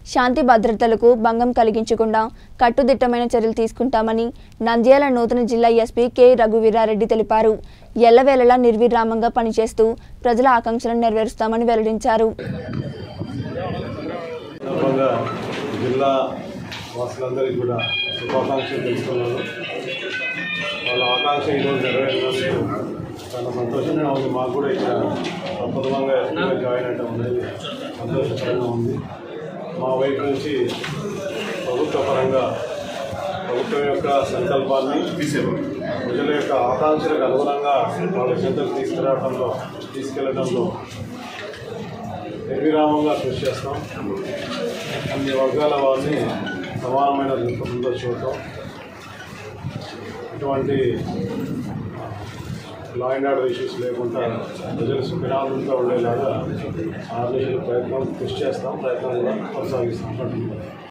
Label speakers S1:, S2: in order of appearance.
S1: శాంతి భద్రతలకు భంగం కలిగించకుండా కట్టుదిట్టమైన చర్యలు తీసుకుంటామని నంద్యాల నూతన జిల్లా ఎస్పీ కె రఘువీరారెడ్డి తెలిపారు ఎల్లవేళలా నిర్విరామంగా పనిచేస్తూ ప్రజల ఆకాంక్షలను నెరవేరుస్తామని వెల్లడించారు
S2: సందర్భంగా జిల్లా వాసులందరికీ కూడా శుభాకాంక్షలు తెలుసుకున్నాను వాళ్ళ ఆకాంక్ష ఈరోజు నెరవేరినందుకు చాలా సంతోషంగా ఉంది మాకు కూడా ఇక్కడ అద్భుతంగా ఎస్పీగా జాయిన్ అవ్వడం అనేది సంతోషకరంగా ఉంది మా వైపు నుంచి ప్రభుత్వ పరంగా ప్రభుత్వం యొక్క సంకల్పాన్ని ప్రజల యొక్క ఆకాంక్షలకు అనుగుణంగా వాళ్ళ చెంతకు తీసుకురావడంలో తీసుకెళ్లడంలో నిర్విరామంగా కృషి చేస్తాం అన్ని వర్గాల వారిని సమానమైన దృక్పథంతో చూడటం ఇటువంటి లా అండ్ ఆర్డర్ ఇష్యూస్ లేకుండా ప్రజలు సుఖినానందంగా ఉండేలాగా ఆర్గనైజేషన్ ప్రయత్నం కృషి చేస్తాం ప్రయత్నం కూడా కొనసాగిస్తాం